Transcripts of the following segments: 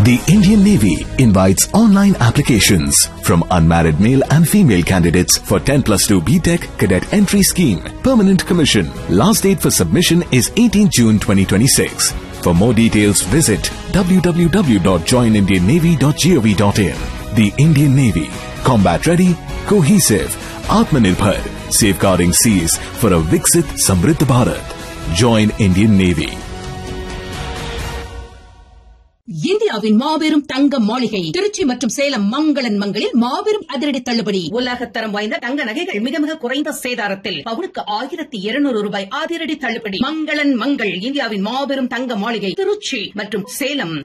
The Indian Navy invites online applications from unmarried male and female candidates for 10 plus 2 BTEC cadet entry scheme. Permanent commission. Last date for submission is 18 June 2026. For more details, visit www.joinindiannavy.gov.in. The Indian Navy. Combat ready, cohesive, Atmanirbhar, safeguarding seas for a Viksit Samriddh Bharat. Join Indian Navy. இந்தியாவின் மாபெரும் தங்க மாளிகை திருச்சி மற்றும் சேலம் மங்களன் மங்களில் மாபெரும் அதிரடி தள்ளுபடி உலகத்தரம் வாய்ந்த தங்க நகைகள் மிக மிக குறைந்த சேதாரத்தில் பவுனுக்கு ஆயிரத்தி இருநூறு ரூபாய் அதிரடி தள்ளுபடி மங்களன் மங்கள் இந்தியாவின் மாபெரும் தங்க மாளிகை திருச்சி மற்றும் சேலம்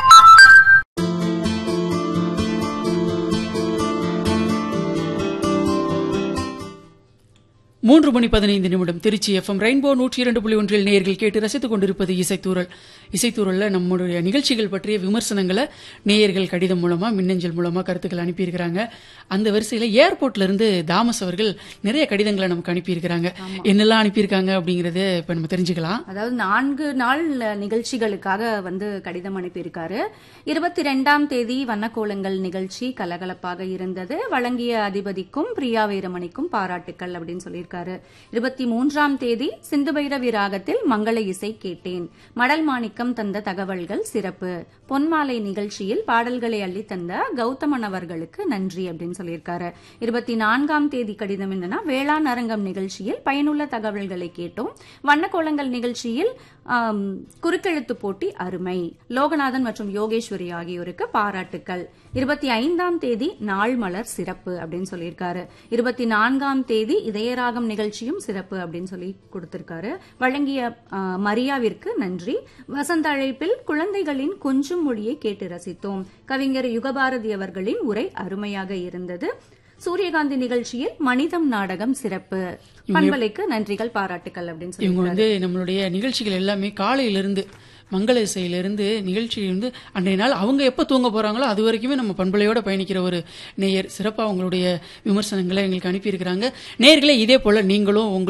மூன்று மணி பதினைந்து நிமிடம் திருச்சி எஃப்எம் ரெயின்போ நூற்றி இரண்டு புள்ளி ஒன்றில் நேயர்கள் கேட்டு ரசித்துக் கொண்டிருப்பது இசைத்தூரல் இசைத்தூரல்ல நம்முடைய நிகழ்ச்சிகள் பற்றிய விமர்சனங்களை நேயர்கள் கடிதம் மூலமா மின்னஞ்சல் மூலமா கருத்துக்கள் அனுப்பியிருக்கிறாங்க அந்த வரிசையில ஏர்போர்ட்ல இருந்து தாமஸ் அவர்கள் நிறைய கடிதங்களை நமக்கு அனுப்பியிருக்கிறாங்க என்னெல்லாம் அனுப்பியிருக்காங்க அப்படிங்கறத இப்ப நம்ம தெரிஞ்சுக்கலாம் அதாவது நான்கு நாள் நிகழ்ச்சிகளுக்காக வந்து கடிதம் அனுப்பியிருக்காரு இருபத்தி ரெண்டாம் தேதி வண்ணக்கோலங்கள் நிகழ்ச்சி கலகலப்பாக இருந்தது வழங்கிய அதிபதிக்கும் பிரியா வீரமணிக்கும் பாராட்டுக்கள் அப்படின்னு சொல்லியிருக்காரு இருபத்தி மூன்றாம் தேதி சிந்து பைரவி ராகத்தில் மங்கள இசை கேட்டேன் மடல் மாணிக்கம் தந்த தகவல்கள் சிறப்பு பொன்மாலை நிகழ்ச்சியில் பாடல்களை அள்ளி தந்த கௌதமன் அவர்களுக்கு நன்றி அப்படின்னு சொல்லியிருக்காரு இருபத்தி நான்காம் தேதி கடிதம் என்னன்னா வேளாண் அரங்கம் நிகழ்ச்சியில் பயனுள்ள தகவல்களை கேட்டோம் வண்ணக்கோலங்கள் நிகழ்ச்சியில் ஆம், குறுக்கெழுத்து போட்டி அருமை லோகநாதன் மற்றும் யோகேஸ்வரி ஆகியோருக்கு பாராட்டுக்கள் இருபத்தி ஐந்தாம் தேதி நாள் மலர் சிறப்பு அப்படின்னு சொல்லியிருக்காரு இருபத்தி நான்காம் தேதி இதயராகம் நிகழ்ச்சியும் சிறப்பு அப்படின்னு சொல்லி கொடுத்திருக்காரு வழங்கிய ஆ, மரியாவிற்கு நன்றி வசந்த அழைப்பில் குழந்தைகளின் கொஞ்சம் மொழியை கேட்டு ரசித்தோம் கவிஞர் யுகபாரதி அவர்களின் உரை அருமையாக இருந்தது சூரியகாந்தி நிகழ்ச்சியில் மனிதம் நாடகம் சிறப்பு பண்பலைக்கு நன்றிகள் பாராட்டுக்கள் அப்படின்னு சொல்லி இவங்க வந்து நம்மளுடைய நிகழ்ச்சிகள் எல்லாமே காலையிலிருந்து மங்கள இசையிலிருந்து நிகழ்ச்சி வந்து அன்றைய நாள் அவங்க எப்போ தூங்க போறாங்களோ அது வரைக்குமே நம்ம பண்பலையோட பயணிக்கிற ஒரு நேயர் சிறப்பாக உங்களுடைய விமர்சனங்களை எங்களுக்கு அனுப்பியிருக்கிறாங்க நேயர்களே இதே போல நீங்களும் உங்களுடைய